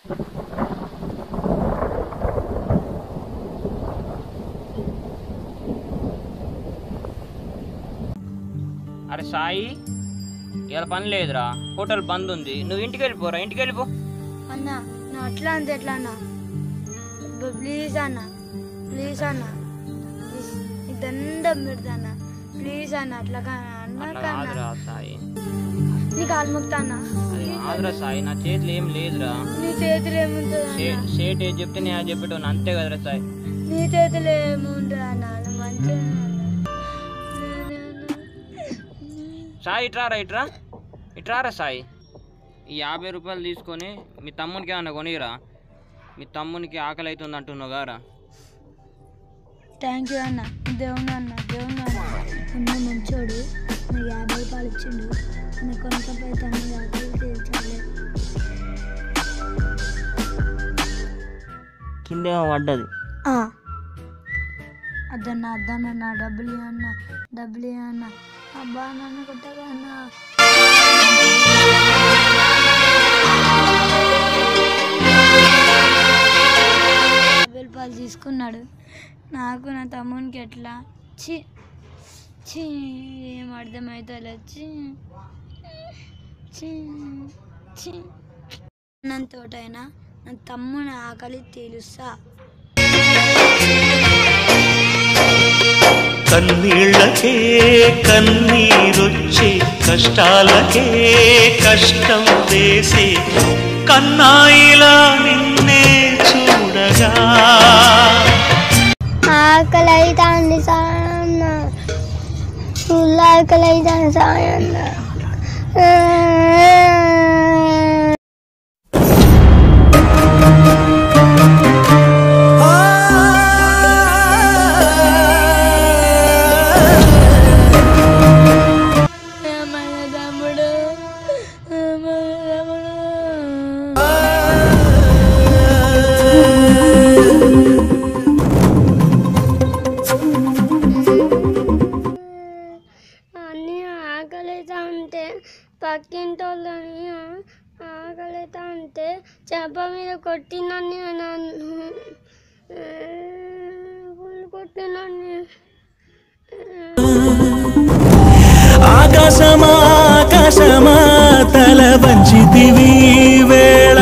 అరే సాయి ఇలా పని లేదురా హోటల్ బంద్ ఉంది నువ్వు ఇంటికి వెళ్ళిపోరా ఇంటికి వెళ్ళిపో అన్న నా అట్లా అంతే ఎట్లా అన్న ప్లీజ్ అన్న ప్లీజ్ అన్న ప్లీజ్ నీ దండం పెడతా అన్న ప్లీజ్ అన్న అట్లా కా- అన్న అట్లా కన్నా కాదురా సాయి నీ కాలు మొక్తా అన్న అది కాదురా సాయి నా చేతిలో ఏం లేదురా నీ చేతులు ఏముంటుంది అన్న షే- షేట్ ఏది చెప్తే నేను అది చెప్పేటోను అంతే కదరా సాయి నీ చేతులు ఏముంటుంది అన్న నువ్వు మంచిగా అన్న. సాయి ఇట్రారా ఇట్రా ఇట్రారా సాయి ఈ యాభై రూపాయలు తీసుకొని మీ తమ్మునికి ఏమన్నా కొనిరా మీ తమ్మునికి ఆకలి అవుతుంది అంటున్నావు గారా థ్యాంక్ యూ అన్న దేవుడు అన్న దేవుడు అన్న అన్న మంచోడు నాకు యాభై రూపాయలు ఇచ్చిండు నాకు కొనకపోతే తమ్ముడు ఆకలి తీర్చాలి కింద పడ్డది అద్దన్న అద్దన్న నా డబ్బులు ఇయ్యి అన్న డబ్బులు ఇయ్యి అన్న అబ్బా నన్ను కొట్టగా అన్న యాభై రూపాయలు తీసుకున్నాడు నాకు నా తమ్మునికి ఎట్లా చి చి ఏం అర్థమవుతుంది చి చి చి అన్నంతోటైనా నా తమ్ముని ఆకలి తీరుస్తా కన్నీళ్ళకే కన్నీరొచ్చే కష్టాలకే కష్టం వేసే కన్నాయిలా నిన్నే చూడగా ఆకలి అవుతుంది సాయన్న ఫుల్ ఆకలి అవుతుంది సాయన్న మన తమ్ముడు మన తమ్ముడు అన్నీ ఆకలితా ఉంటే పక్కింటి వాళ్ళని ఆకలితా ఉంటే చేప మీద కొట్టినని నన్ను ఫుల్ కొట్టినని ఆకాశమా ఆకాశమా తల వంచితివి వేళ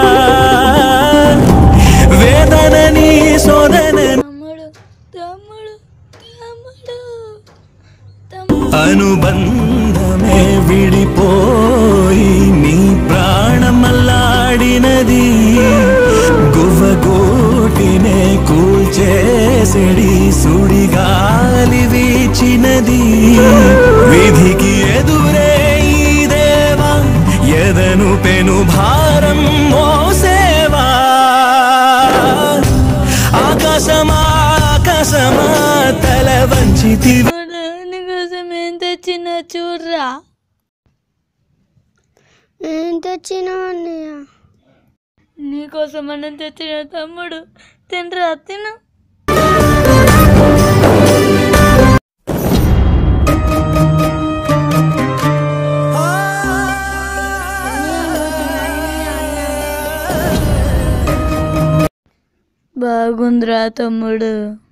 వేదనని సోదన తమ్ముడు తమ్ముడు తమ్ముడు తమ్ముడు అనుబంధమే విడిపోయి నీ ప్రాణమల్లాడినది గువ్వగోటినే కూల్చేసడి సుడిగాలి వీచినది విధికి ఎదురే ఈ దేవా ఎదను పెను భారం మోసేవా ఆకాశమా ఆకాశమా తల వంచితివి నీకోసం ఏం తెచ్చిన చూడరా ఏం తెచ్చినా అన్నయ్య నీకోసం మనం తెచ్చిన తమ్ముడు తినరా తిను బాగుందిరా తమ్ముడు